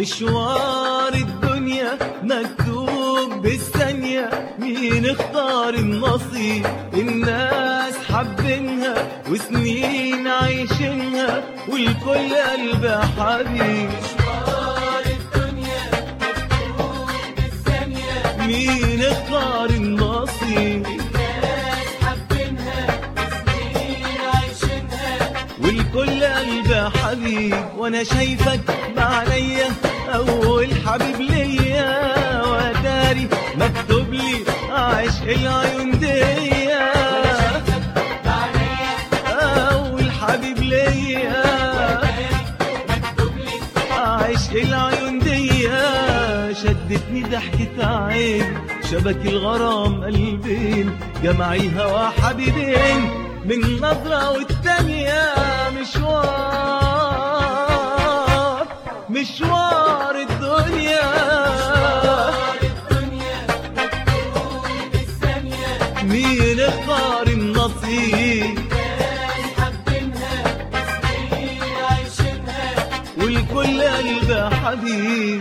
مشوار الدنيا مكتوب بالثانية مين اختار النصيب الناس حابينها وسنين عايشينها والكل قلب حبيب مشوار الدنيا مكتوب بالثانية مين اختار النصيب الناس حابينها سنين عايشينها والكل قلب حبيب وانا شايفك بعينيا اول حبيب ليا وداري مكتوب لي عشق العيون ديا بعينيا اول حبيب ليا مكتوب لي عشق العيون ديا شدتني ضحكة عين شبك الغرام قلبين جمع الهوى حبيبين من نظرة والتانية مشوار مشوار الدنيا مشوار الدنيا مكتوب بالثانية مين اختار النصيب ناس حابينها سنين عايشينها والكل قلب حبيب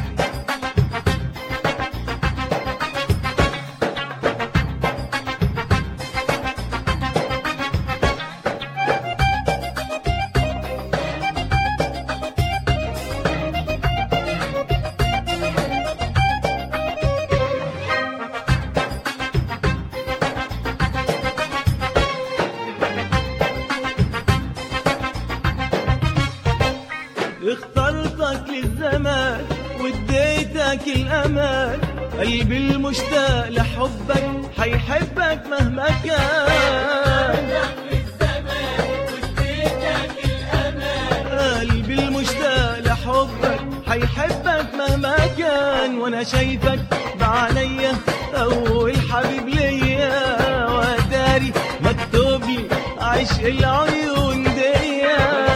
اخترتك للزمان واديتك الامان قلبي المشتاق لحبك حيحبك مهما كان الزمان واديتك الأمان قلبي المشتاق لحبك حيحبك مهما كان وانا شايفك بعينيا اول حبيب ليا وداري مكتوب لي عشق العيون ديا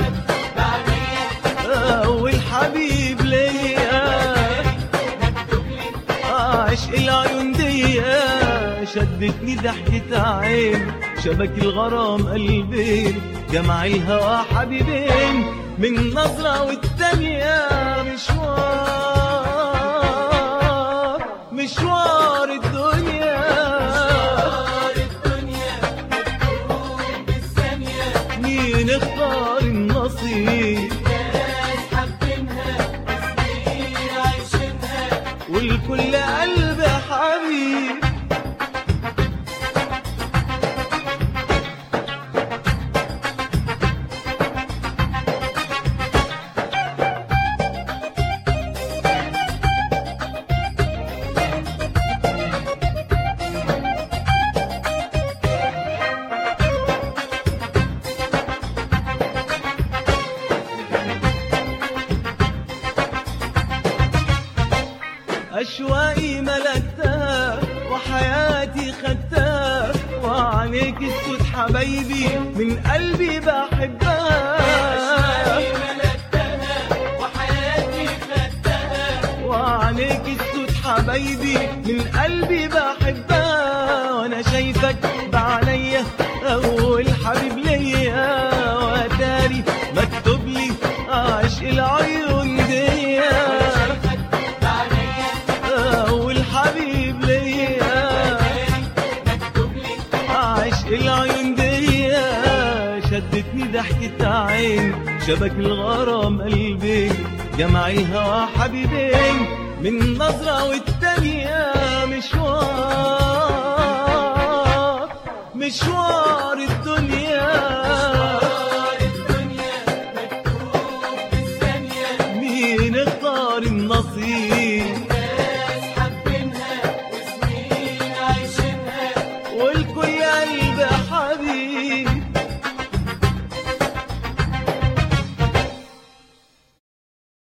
بعينيا اول حبيب ليا مكتوب لي عشق العيون ديا شدتني ضحكة عين شبك الغرام قلبين جمع الهوى حبيبين من نظرة والتانية مشوار مشوار الدنيا مشوار الدنيا مكتوب بالثانية مين اختار النصيب ناس حابينها سنين عايشينها والكل قلب حبيب أشواقي ملكتها وحياتي خدتها وعليك السود حبايبي من قلبي بحبها أشواقي ملكتها وحياتي خدتها وعليك السود حبايبي من قلبي بحبها وانا شايفك بعينيا اول حبيب ليا واتاري مكتوب لي عشق العيون ديا بعينيا اول حبيب ليا مكتوب لي عشق العيون ديا شدتني ضحكة عين شبك الغرام قلبي جمع الهوى حبيبين من نظرة والتانية مشوار مشوار